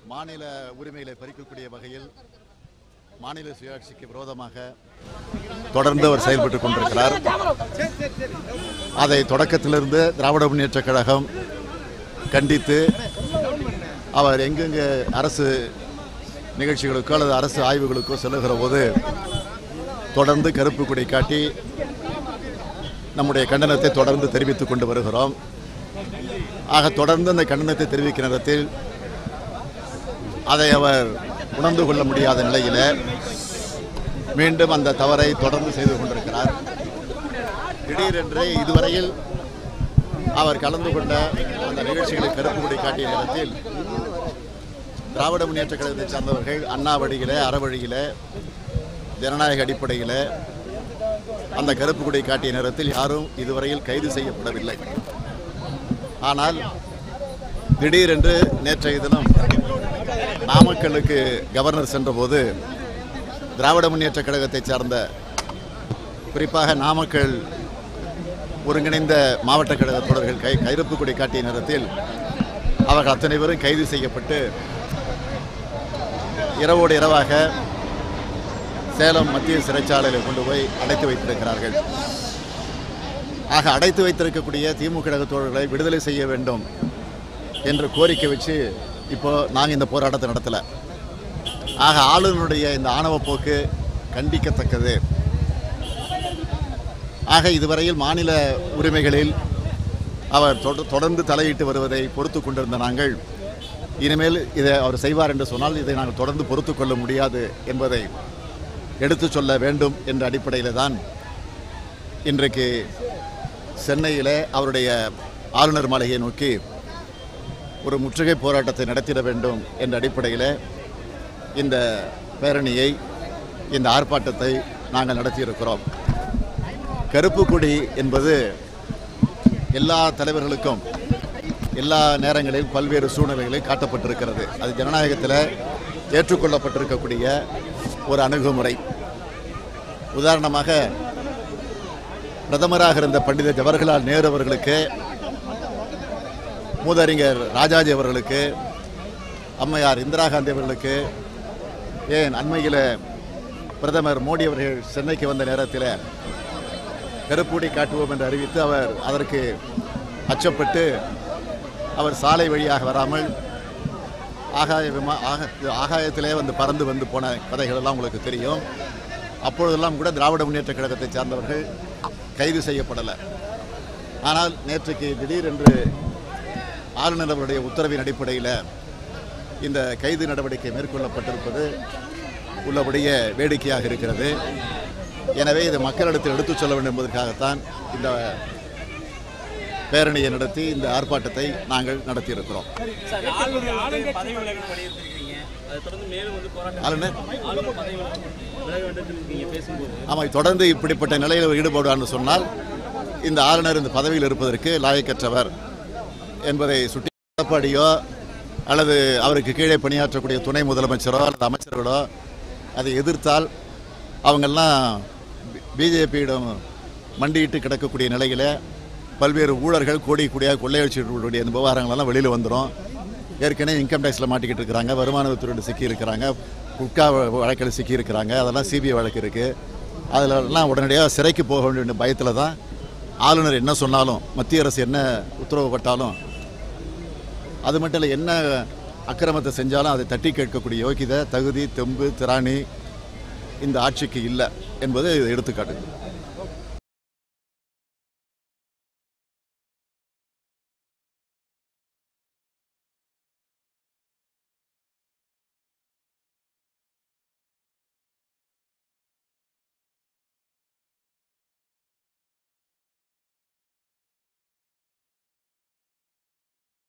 மாநில உரிமைகளை பறிக்கக்கூடிய வகையில் மாநில சுயாட்சிக்கு விரோதமாக தொடர்ந்து அவர் செயல்பட்டுக் கொண்டிருக்கிறார் அதை தொடக்கத்திலிருந்து திராவிட முன்னேற்ற கழகம் கண்டித்து அவர் எங்கெங்கே அரசு நிகழ்ச்சிகளுக்கோ அல்லது அரசு ஆய்வுகளுக்கோ செல்லுகிற போது தொடர்ந்து கருப்பு கொடி காட்டி நம்முடைய கண்டனத்தை தொடர்ந்து தெரிவித்துக் கொண்டு வருகிறோம் ஆக தொடர்ந்து அந்த கண்டனத்தை தெரிவிக்கிற நேரத்தில் அதை அவர் உணர்ந்து கொள்ள முடியாத நிலையில் மீண்டும் அந்த தவறை தொடர்ந்து செய்து கொண்டிருக்கிறார் திடீரென்று இதுவரையில் அவர் கலந்து கொண்ட அந்த நிகழ்ச்சிகளை கருப்பு கொடி காட்டிய நேரத்தில் திராவிட முன்னேற்ற கழகத்தை சார்ந்தவர்கள் அண்ணா வழியில அறவழியில ஜனநாயக அடிப்படையில் அந்த கருப்பு கொடி காட்டிய நேரத்தில் யாரும் இதுவரையில் கைது செய்யப்படவில்லை ஆனால் திடீரென்று நேற்றைய தினம் நாமக்கல்லுக்கு கவர்னர் சென்றபோது திராவிட முன்னேற்ற கழகத்தை சார்ந்த குறிப்பாக நாமக்கல் ஒருங்கிணைந்த மாவட்ட கழக தொடர்கள் கை கருப்பு கொடி காட்டிய நேரத்தில் அவர்கள் அத்தனை பேரும் கைது செய்யப்பட்டு இரவோடு இரவாக சேலம் மத்திய சிறைச்சாலையில் கொண்டு போய் அடைத்து வைத்திருக்கிறார்கள் ஆக அடைத்து வைத்திருக்கக்கூடிய திமுக கழக தோழர்களை விடுதலை செய்ய வேண்டும் என்ற கோரிக்கை வச்சு இப்போ நாங்கள் இந்த போராட்டத்தை நடத்தலை ஆக ஆளுநருடைய இந்த ஆணவ போக்கு கண்டிக்கத்தக்கது ஆக இதுவரையில் மாநில உரிமைகளில் அவர் தொட- தொடர்ந்து தலையிட்டு வருவதை பொறுத்து கொண்டிருந்த நாங்கள் இனிமேல் இதை அவர் செய்வார் என்று சொன்னால் இதை நாங்கள் தொடர்ந்து பொறுத்து கொள்ள முடியாது என்பதை எடுத்துச் சொல்ல வேண்டும் என்ற அடிப்படையில் தான் இன்றைக்கு சென்னையிலே அவருடைய ஆளுநர் மாளிகையை நோக்கி ஒரு முற்றுகை போராட்டத்தை நடத்திட வேண்டும் என்ற அடிப்படையில் இந்த பேரணியை இந்த ஆர்ப்பாட்டத்தை நாங்கள் நடத்தியிருக்கிறோம் கருப்பு கொடி என்பது எல்லா தலைவர்களுக்கும் எல்லா நேரங்களிலும் பல்வேறு சூழ்நிலைகளில் காட்டப்பட்டிருக்கிறது அது ஜனநாயகத்தில் ஏற்றுக்கொள்ளப்பட்டிருக்கக்கூடிய ஒரு அணுகுமுறை உதாரணமாக பிரதமராக இருந்த பண்டித ஜவஹர்லால் நேரு அவர்களுக்கு மூதறிஞர் ராஜாஜி அவர்களுக்கு அம்மையார் இந்திரா காந்தி அவர்களுக்கு ஏன் அண்மையில் பிரதமர் மோடி அவர்கள் சென்னைக்கு வந்த நேரத்தில் கருப்பூடி காட்டுவோம் என்று அறிவித்து அவர் அதற்கு அச்சப்பட்டு அவர் சாலை வழியாக வராமல் ஆகாய விமா ஆக ஆகாயத்திலே வந்து பறந்து வந்து போன கதைகள் எல்லாம் உங்களுக்கு தெரியும் அப்பொழுதெல்லாம் கூட திராவிட முன்னேற்ற கழகத்தை சார்ந்தவர்கள் கைது செய்யப்படலை ஆனால் நேற்றைக்கு திடீரென்று ஆளுநர் அவருடைய உத்தரவின் அடிப்படையில் இந்த கைது நடவடிக்கை மேற்கொள்ளப்பட்டிருப்பது உள்ளபடியே வேடிக்கையாக இருக்கிறது எனவே இதை மக்களிடத்தில் எடுத்துச் சொல்ல வேண்டும் என்பதற்காகத்தான் இந்த பேரணியை நடத்தி இந்த ஆர்ப்பாட்டத்தை நாங்கள் நடத்தியிருக்கிறோம் சார் ஆளுநர் வந்து பதவி விலகல் வலியுறுத்திருக்கீங்க அதை தொடர்ந்து மேலும் வந்து போராட்டம் ஆளுநர் ஆளுநர் பதவி விலக விலக வேண்டும் என்று நீங்க பேசும்போது ஆமாம் தொடர்ந்து இப்படிப்பட்ட நிலையில் அவர் ஈடுபடுவார்னு சொன்னால் இந்த ஆளுநர் இந்த பதவியில் இருப்பதற்கு லாயக்கற்றவர் என்பதை சுட்டி எடப்பாடியோ அல்லது அவருக்கு கீழே பணியாற்றக்கூடிய துணை முதலமைச்சரோ அல்லது அமைச்சர்களோ அதை எதிர்த்தால் அவங்கெல்லாம் பிஜேபியிடம் மண்டியிட்டு கிடக்கக்கூடிய நிலையில் பல்வேறு ஊழல்கள் கோடி கோடியாக கொள்ளையடிச்சிருக்கக்கூடிய இந்த விவகாரங்களெல்லாம் வெளியில் வந்துடும் ஏற்கனவே இன்கம் டேக்ஸில் மாட்டிக்கிட்டு இருக்கிறாங்க வருமான வரித்துறையில் சிக்கி இருக்கிறாங்க குட்கா வழக்கில் சிக்கி இருக்கிறாங்க அதெல்லாம் சிபிஐ வழக்கு இருக்குது அதிலெல்லாம் உடனடியாக சிறைக்கு போக வேண்டிய பயத்தில் தான் ஆளுநர் என்ன சொன்னாலும் மத்திய அரசு என்ன உத்தரவு போட்டாலும் அது மட்டும் இல்லை என்ன அக்கிரமத்தை செஞ்சாலும் அதை தட்டி கேட்கக்கூடிய யோகிதை தகுதி தெம்பு திராணி இந்த ஆட்சிக்கு இல்லை என்பது இது எடுத்துக்காட்டு